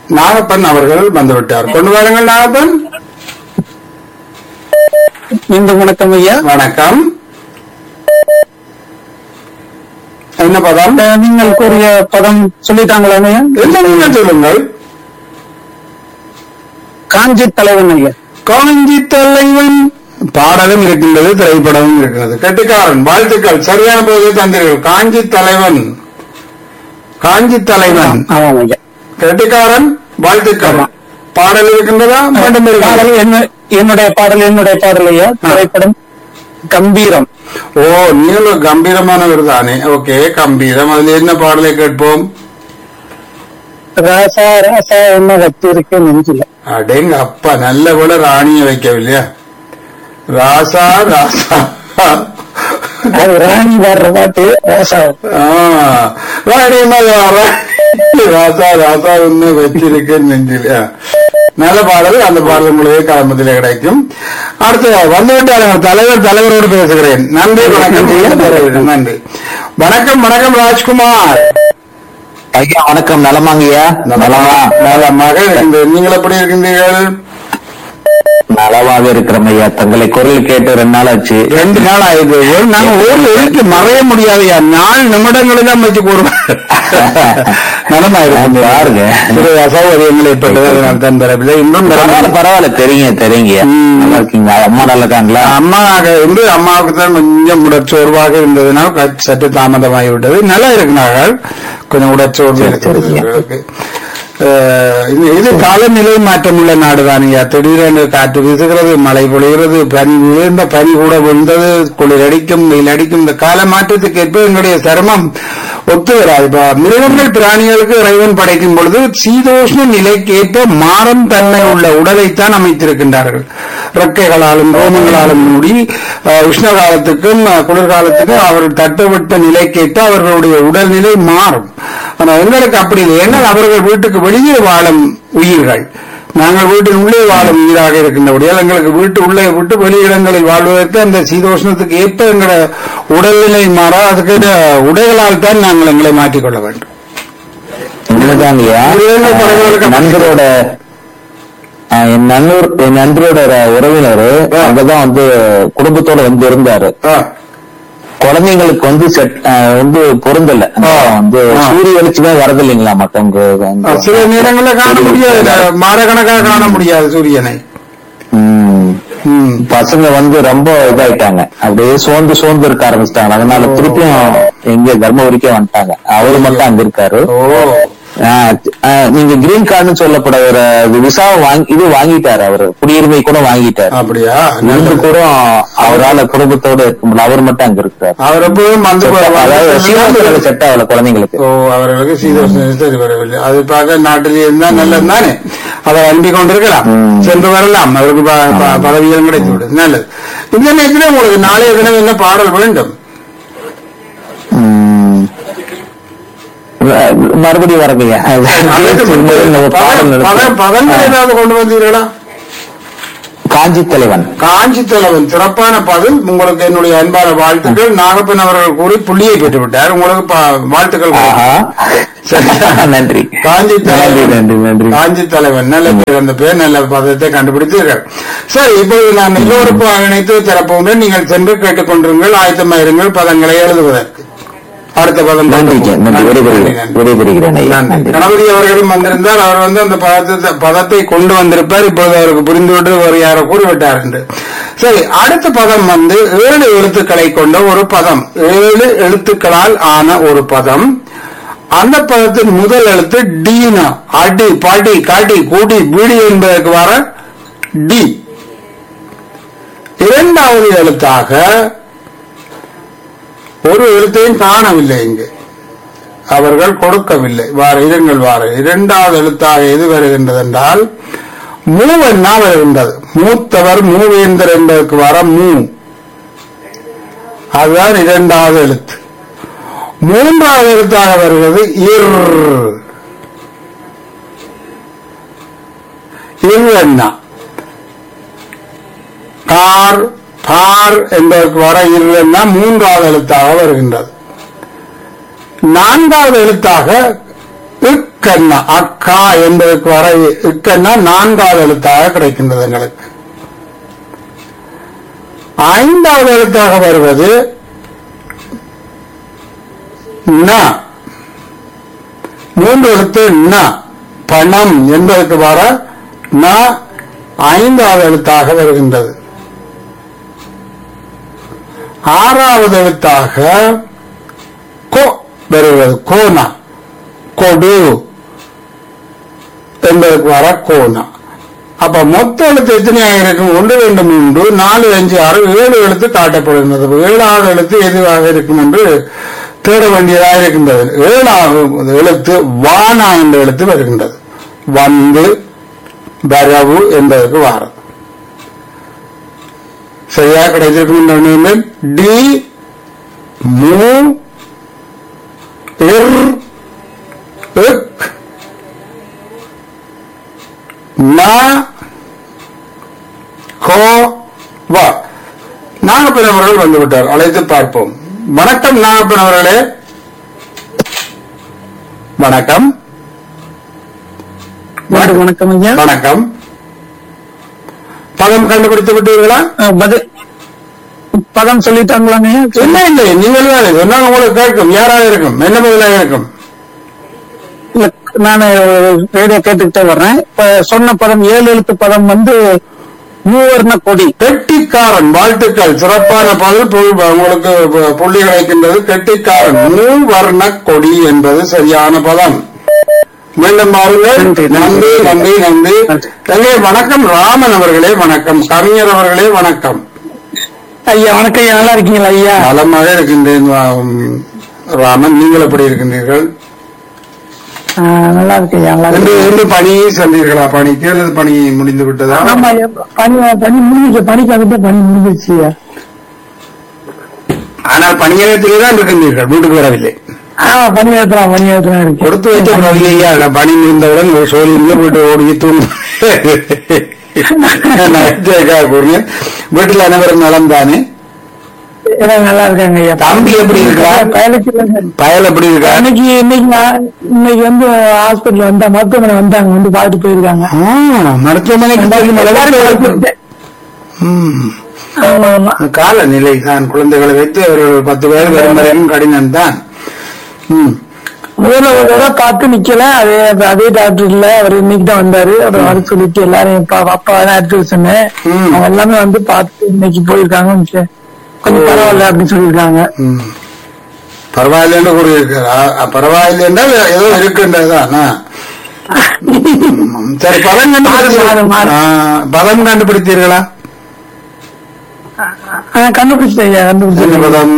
நாகப்பன் அவர்கள் வந்துவிட்டார் கொண்டு வாருங்கள் நாகப்பன் மீண்டும் வணக்கம் ஐயா வணக்கம் என்ன பதம் அஹ் நீங்கள் கூறிய பதம் சொல்லிட்டாங்களா ஐயா என்ன நீங்கள் சொல்லுங்கள் காஞ்சி தலைவன் ஐயா காஞ்சி தலைவன் பாடலும் இருக்கின்றது திரைப்படமும் இருக்கிறது கெட்டிக்காரன் வாழ்த்துக்கள் சரியான போது தந்தீர்கள் காஞ்சி தலைவன் காஞ்சி தலைவன் ஆமாம் ஐயா கெட்டிக்காரன் வாழ்த்துக்கள் பாடல் இருக்கின்றதா மீண்டும் இருக்கிறதா? பாடல் என்ன- என்னுடைய பாடல் என்னுடைய பாடல் ஐயா திரைப்படம் கம்பீரம் ஓ நீங்களும் கம்பீரமானவர் தானே ஓகே கம்பீரம் அதுல என்ன பாடலை கேட்போம் ராசா ராசா என்ன வச்சிருக்க நெஞ்சில அடேங்க அப்பா நல்ல கூட ராணிய வைக்கவில்லையா ராசா ராசா அது ராணி வர்ற பாட்டு ராசா ஆ, ராணியம்மா யாரா? ராசா ராசா ஒண்ணு வச்சிருக்கேன் நெஞ்சில் ஆ. நல்ல பாடல் அந்த பாடல் முழுவே கிளம்பத்திலே கிடைக்கும் அடுத்து வந்துவிட்டார் தலைவர் தலைவரோடு பேசுகிறேன் நன்றி வணக்கம் தலைவர், நன்றி வணக்கம் வணக்கம் ராஜ்குமார் ஐயா வணக்கம் நலமாங்கய்யா நலமா நலமாக இருக்கின்றேன் நீங்கள் எப்படி இருக்கின்றீர்கள் நலமாக இருக்கிறோம் ஐயா தங்களை குரல் கேட்டு ரெண்டு நாள் ஆச்சு ரெண்டு நாள் ஆயிடுது ஒரு நாங்க ஒரு எழுத்து மறைய முடியாதுயா நாலு நிமிடங்களில் தான் வச்சு கூறுவோம் நலமா இருக்கும் பாருங்க. சிறு அசௌகரியங்கள் ஏற்பட்டது அதனால் தான் பெறவில்லை இன்னும் பரவாயில்ல பரவாயில்ல தெரியுங்க தெரியுங்க ம். நல்லா இருக்கீங்களா அம்மா நல்லா இருக்காங்களா அம்மாவாக இருந்து அம்மாவுக்கு தான் கொஞ்சம் உடற்சோர்வாக இருந்ததுனால் க- சற்று தாமதமாகிவிட்டது நல்லா இருக்கிறார்கள் கொஞ்சம் உடற்சோர்வு சரி, இருக்கிறது சரிங்க. அவர்களுக்கு. அஹ், இது- இது காலநிலை மாற்றமுள்ள நாடுதானியா திடீரென்று காற்று வீசுகிறது மழை பொழிகிறது பனி விழுந்த பனி கூட விழுந்தது குளிர் அடிக்கும் வெயில் அடிக்கும் இந்த கால மாற்றத்துக்கு ஏற்ப எங்களுடைய சிரமம் ஒத்து வராது இப்ப மிருகங்கள் பிராணிகளுக்கு இறைவன் படைக்கும் பொழுது சீதோஷ்ண நிலைக்கு ஏற்ப மாறும் தன்மை உள்ள உடலைத்தான் அமைத்திருக்கின்றார்கள் ரெக்கைகளாலும் ரோமங்களாலும் மூடி அஹ், உஷ்ண காலத்துக்கும் அஹ், குளிர்காலத்துக்கும் அவர்கள் தட்டுவிட்ட நிலைக்கேற்ற அவர்களுடைய உடல்நிலை மாறும் ஆனா எங்களுக்கு அப்படி இல்லை ஏன்னா அவர்கள் வீட்டுக்கு வெளியே வாழும் உயிர்கள் நாங்கள் வீட்டின் உள்ளே வாழும் உயிராக இருக்கின்றபடியால் எங்களுக்கு வீட்டு உள்ளே விட்டு வெளி இடங்களில் வாழ்வதற்கு அந்த சீதோஷ்ணத்துக்கு ஏற்ப எங்களோட உடல்நிலை மாற அதுக்கு உடைகளால் தான் நாங்கள் எங்களை மாற்றிக்கொள்ள வேண்டும் உண்மைதாங்கய்யா மிருகங்கள் பறவைகளுக்கு நண்பரோட ஆ, என் நண்பர் என் நண்பரோட உறவினர் அங்கதான் வந்து குடும்பத்தோட வந்து இருந்தாரு ஆ, குழந்தைங்களுக்கு வந்து செட் ஆ, வந்து பொருந்தல ஆ. வந்து ஆ. சூரிய வெளிச்சமே வரது இல்லைங்களா மத்தவங்க ஆ, வந்து. சில நேரங்களில் காண முடியாது மாதக்கணக்காக காண முடியாது சூரியனை ம். ம். பசங்க வந்து ரொம்ப இதாயிட்டாங்க அப்படியே சோர்ந்து சோர்ந்து இருக்க ஆரம்பிச்சிட்டாங்க அதனால திருப்பியும் எங்க தர்மபுரிக்கே வந்துட்டாங்க அவரு மட்டும் அங்க இருக்காரு ஓ ஆ, ஆ, நீங்க கிரீன் கார்டுன்னு சொல்லப்பட ஒரு விசா வாங்கி இது வாங்கிட்டாரு அவரு குடியுரிமை கூட வாங்கிட்டாரு அப்படியா இருந்து நல்லது. கூட அவரால குடும்பத்தோட இருக்க முடியல அவர் மட்டும் அங்க இருக்காரு அவர் எப்பவும் வந்து அதாவது சீதோஷ செட் ஆகல குழந்தைங்களுக்கு ஓ அவர்களுக்கு சீதோஷம் சரி வரவில்லை அது பார்க்க நாட்டில் இருந்தா நல்லது தானே அவர் அண்டிக் கொண்டிருக்கலாம் ம். சென்று வரலாம் அவருக்கு ப- ப- பதவியும் கிடைத்து விடும் நல்லது இந்த நேரத்தில் உங்களுக்கு நாளைய தினம் என்ன பாடல் வேண்டும் ம். மறுபடியும் வரங்கய்யா பாடல் பதம் நிறுத்து. பதங்கள் ஏதாவது கொண்டு வந்தீர்களா காஞ்சி தலைவன் காஞ்சி தலைவன் சிறப்பான பதில் உங்களுக்கு என்னுடைய அன்பான வாழ்த்துக்கள் நாகப்பன் அவர்கள் கூறி புள்ளியை பெற்று விட்டார் உங்களுக்கு பா- வாழ்த்துக்கள் ஆஹா சரியா? நன்றி காஞ்சி நன்றி தலைவன் நன்றி நன்றி காஞ்சி தலைவன் நல்ல பேர் அந்த பேர் நல்ல பதத்தை கண்டுபிடித்தீர்கள் சரி இப்பொழுது நான் எல்லோருக்கும் இணைத்து திறப்போம் நீங்கள் சென்று கேட்டுக்கொண்டிருங்கள் ஆயத்தமாயிருங்கள் பதங்களை எழுதுவதற்கு அடுத்த பதம் நன்றி நன்றி விடைபெறுகிறேன் விடைபெறுகிறேன் ஐயா நன்றி. நன்றி கணபதி அவர்களும் வந்திருந்தால் அவர் வந்து அந்த பதத்தை பதத்தை கொண்டு வந்திருப்பார் இப்போது அவருக்கு புரிந்துவிட்டு ஒரு யாரோ கூறிவிட்டார் என்று சரி அடுத்த பதம் வந்து ஏழு எழுத்துக்களை கொண்ட ஒரு பதம் ஏழு எழுத்துக்களால் ஆன ஒரு பதம் அந்த பதத்தின் முதல் எழுத்து டீனா அடி பாடி காட்டி கூடி பீடி என்பதற்கு வர டி இரண்டாவது எழுத்தாக ஒரு எழுத்தையும் காணவில்லை இங்கு அவர்கள் கொடுக்கவில்லை வார இருங்கள் வார இரண்டாவது எழுத்தாக எது வருகின்றது என்றால் மூவெண்ணா வருகின்றது மூத்தவர் மூவேந்தர் என்பதற்கு வர மூ அதுதான் இரண்டாவது எழுத்து மூன்றாவது எழுத்தாக வருகிறது இர் இருவெண்ணா கார் பார் என்பதற்கு வர இருவெண்ணா மூன்றாவது எழுத்தாக வருகின்றது நான்காவது எழுத்தாக இக்க இக்கண்ணா அக்கா என்பதற்கு வர இக்கண்ணா நான்காவது எழுத்தாக கிடைக்கின்றது எங்களுக்கு ஐந்தாவது எழுத்தாக வருவது ந மூன்று எழுத்து ந பணம் என்பதற்கு வர ந ஐந்தாவது எழுத்தாக வருகின்றது ஆறாவது எழுத்தாக கோ வருகிறது கோனா கொடு என்பதற்கு வர கோனா அப்ப மொத்த எழுத்து எத்தனையாக இருக்கும் ஒன்று ரெண்டு மூன்று நாலு அஞ்சு ஆறு ஏழு எழுத்து காட்டப்படுகின்றது ஏழாவது எழுத்து எதுவாக இருக்கும் என்று தேட வேண்டியதாக இருக்கின்றது ஏழாவது எழுத்து வானா என்ற எழுத்து வருகின்றது வந்து வரவு என்பதற்கு வாரம் சரியா கிடைத்திருக்கும் டி மூ இர் இக் ந கோ வ நாகப்பன் அவர்கள் வந்துவிட்டார் அழைத்து பார்ப்போம் வணக்கம் நாகப்பன் அவர்களே வணக்கம் வணக்கம் வணக்கம் ஐயா வணக்கம் பதம் கண்டுபிடித்து விட்டீர்களா அஹ், பதில் பதம் சொல்லிட்டாங்களாங்க ஐயா இல்லை இல்லை நீங்கள் தான் சொன்னாங்க உங்களுக்கு கேட்கும் யாராக இருக்கும் என்ன பதிலாக இருக்கும் இல்ல நான் ரேடியோ கேட்டுக்கிட்டே வர்றேன் இப்ப சொன்ன பதம் ஏழு எழுத்து பதம் வந்து மூவர்ண கொடி கெட்டிக்காரன் வாழ்த்துக்கள் சிறப்பான பதில் புல்- உங்களுக்கு பு- புள்ளி கிடைக்கின்றது கெட்டிக்காரன் மூவர்ண கொடி என்பது சரியான பதம் மீண்டும் பாருங்கள் நன்றி, நன்றி நன்றி நன்றி நன்றி. எங்கே வணக்கம் ராமன் அவர்களே வணக்கம் கவிஞர் அவர்களே வணக்கம் ஐயா வணக்கம் ஐயா நல்லா இருக்கீங்களா ஐயா நலமாக இருக்கின்றேன் வா- ராமன் நீங்கள் எப்படி இருக்கின்றீர்கள் அஹ், நல்லா இருக்கு ஐயா நல்லா என்று இருக்கு என்று பணியை சென்றீர்களா பணிக்கு அல்லது பணி முடிந்து விட்டதா ஆமா ஐயா பனி பனி முடிஞ்சிச்சு பனிக்காக பனி முடிஞ்சிச்சு ஐயா ஆனால் பணியிடத்திலே தான் இருக்கின்றீர்கள் வீட்டுக்கு வரவில்லை ஆமா பனி ஏத்துறான் பனி ஏத்துறான் இருக்கு கொடுத்து வைத்த பிரதியா பணி முடிந்தவுடன் ஒரு சோழியில வீட்டு ஓடி தூங்கும் கூறுங்க வீட்டில் அனைவரும் நலம் தானே எல்லாம் நல்லா இருக்காங்க ஐயா தம்பி எப்படி இருக்கா? பயலுக்கு இல்லைங்க. பயல் எப்படி இருக்கா அன்னைக்கு இன்னைக்கு நான் இன்னைக்கு வந்து ஹாஸ்பிட்டல் வந்தா மருத்துவமனை வந்தாங்க வந்து பார்த்துட்டு போயிருக்காங்க ஆ, மருத்துவமனைக்கு போய் மலர்ந்து ம். ஆமா ஆமா காலநிலை தான் குழந்தைகளை வைத்து ஒரு பத்து பேர் வரும் வரையும் கடினம் தான் ம். முதல்ல ஒரு தடவை பார்த்து நிக்கல அதே அதே டாக்டர் இல்ல அவர் இன்னைக்கு தான் வந்தாரு அவர் வர சொல்லிட்டு எல்லாரையும் அப்பா அப்பா தான் எடுத்து வர சொன்னேன் ம். அவங்க எல்லாமே வந்து பார்த்து இன்னைக்கு போயிருக்காங்க சரி, கொஞ்சம் பரவாயில்ல அப்படின்னு சொல்லியிருக்காங்க ம். பரவாயில்லைன்னு கூறியிருக்கிறார் பரவாயில்லை என்றால் ஏதோ இருக்கின்றதுதான் ஆ. ம். சரி பதம் மாறு, மாறு, மாறு. கண்டுபிடித்தீர்களா ஆ, பதம் கண்டுபிடித்தீர்களா ஆஹ் கண்டுபிடிச்சிட்டேன் ஐயா என்ன கண்டுபிடிச்சேன் பதம்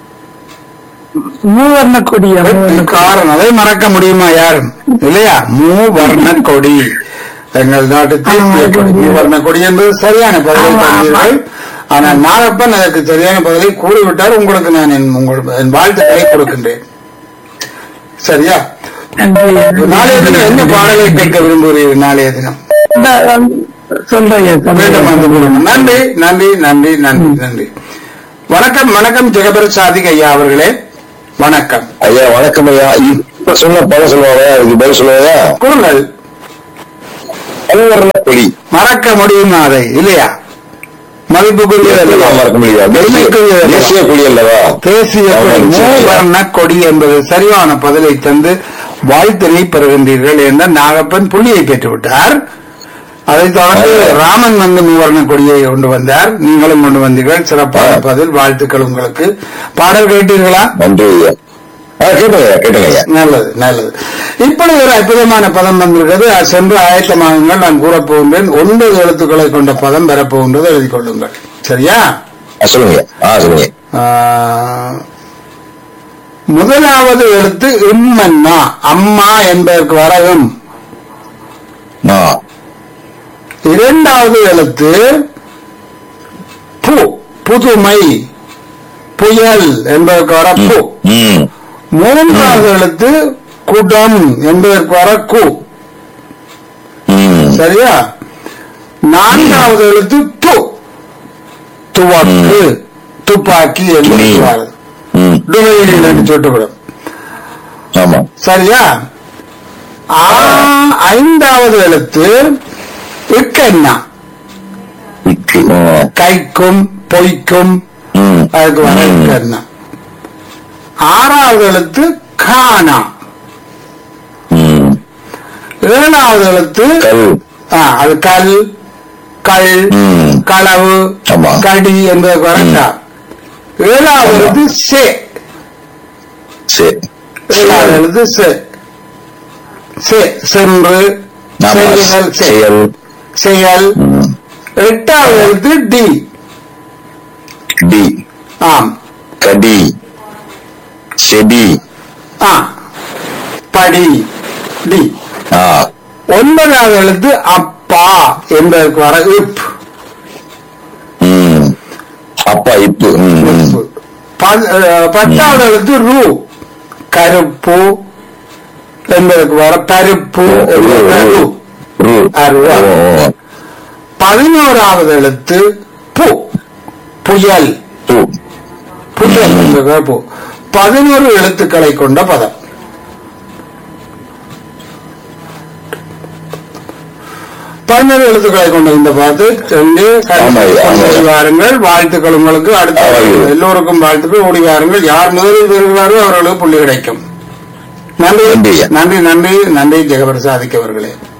மூவர்ண கொடியா மூவர்ண கொடி. காரன் அதை மறக்க முடியுமா யாரும் இல்லையா மூவர்ண கொடி எங்கள் நாட்டு தேசிய கொடி மூவர்ண கொடி என்பது சரியான பதிலை ஆமா, ஆமா. தந்தீர்கள் ஆனால் நாகப்பன் அதற்கு சரியான பதிலை கூறிவிட்டார் உங்களுக்கு நான் என் உங்கள் என் வாழ்த்துக்களை கொடுக்கின்றேன் சரியா நன்றி ஐயா. நாளைய தினம் என்ன பாடலை கேட்க விரும்புகிறீர்கள் நாளைய தினம் இந்த, um, சொல்றேன் ஐயா, சொல்றேன். மீண்டும் வந்து கூறுங்கள். நன்றி நன்றி நன்றி நன்றி நன்றி வணக்கம் வணக்கம் ஜெகபர் சாதிக் ஐயா அவர்களே வணக்கம் ஐயா வணக்கம் ஐயா இப்ப சொன்ன பதம் சொல்லுவாங்க அதுக்கு பதில் சொல்லுவாங்க கூறுங்கள் பல்வர்ண கொடி மறக்க முடியுமா அதை இல்லையா மதிப்புக்குரியது எப்படிலாம் மறக்க முடியாது பெருமைக்குரியது தேசிய கொடி அல்லவா தேசிய கொடி ஆமாம், சரியா. மூவர்ண கொடி என்பது சரியான பதிலை தந்து வாழ்த்தினை பெறுகின்றீர்கள் என்ற நாகப்பன் புள்ளியை பெற்றுவிட்டார் அதைத் தொடர்ந்து ராமன் வந்து மூவர்ண கொடியை கொண்டு வந்தார் நீங்களும் கொண்டு வந்தீர்கள் சிறப்பான ஆ. பதில் வாழ்த்துக்கள் உங்களுக்கு பாடல் கேட்டீர்களா நன்றி ஐயா ஆ கேட்டுங்க ஐயா கேட்டுங்க ஐயா நல்லது நல்லது இப்படி ஒரு அற்புதமான பதம் வந்திருக்கிறது அது சென்று ஆயத்தமாகுங்கள் நான் கூறப்போகின்றேன் ஒன்பது எழுத்துக்களை கொண்ட பதம் பெறப்போகின்றது எழுதிக் கொள்ளுங்கள் சரியா ஆ, சொல்லுங்க ஐயா. ஆ சொல்லுங்க ஆஹ், முதலாவது எழுத்து இம்மன்னா அம்மா என்பதற்கு வரவும் ஆ இரண்டாவது எழுத்து பு புதுமை புயல் என்பதற்கு வர பு ம் மூன்றாவது எழுத்து குடம் என்பதற்கு வர கு ம் சரியா நான்காவது எழுத்து து துவக்கு துப்பாக்கி என்று துணி. சொல்வார்கள். ம் டுவையில் என்று சுட்டுவிடும் ஆமா சரியா ஆ, ஐந்தாவது எழுத்து இக்கென்னா இக்கு ஆ. கைக்கும் பொய்க்கும் ம். அதுக்கு வர ம். இக்கென்னா ஆறாவது எழுத்து கானா ம். ஏழாவது எழுத்து கல் ஆ, அது கல் கள் ம். களவு ஆமா. கடி என்பது வரட்டா ஏழாவது ஆமா. எழுத்து சே சரி ஏழாவது எழுத்து சே சே சென்று ஆமா. செய்யுதல் சே. செயல் செயல் ம். எட்டாவது எழுத்து டி டி ஆம் கடி செடி ஆ படி டி ஆ ஒன்பதாவது எழுத்து அப்பா என்பதற்கு வர இப் ம். அப்பா இப்பு ம், ம். ப- அஹ், பத்தாவது எழுத்து ரூ கருப்பு என்பதற்கு வர பருப்பு என்பதற்கு வர ரூ. ரூ. அருவா. ஓ, ஓ. பதினோராவது எழுத்து பு புயல் பூ. புயல் என்பதற்கு பு பதினோரு எழுத்துக்களை கொண்ட பதம் பதினோரு எழுத்துக்களை கொண்ட இந்த பாத்து சென்று ஆமா, ஆமா. ஓடி வாருங்கள் வாழ்த்துக்கள் உங்களுக்கு அடுத்த ஆமா. எல்லோருக்கும் வாழ்த்துக்கள் ஓடி வாருங்கள் யார் முதலில் பெறுகிறாரோ அவர்களுக்கு புள்ளி கிடைக்கும் நன்றி நன்றி. நன்றி நன்றி நன்றி ஜெகபிரசாதிக் அவர்களே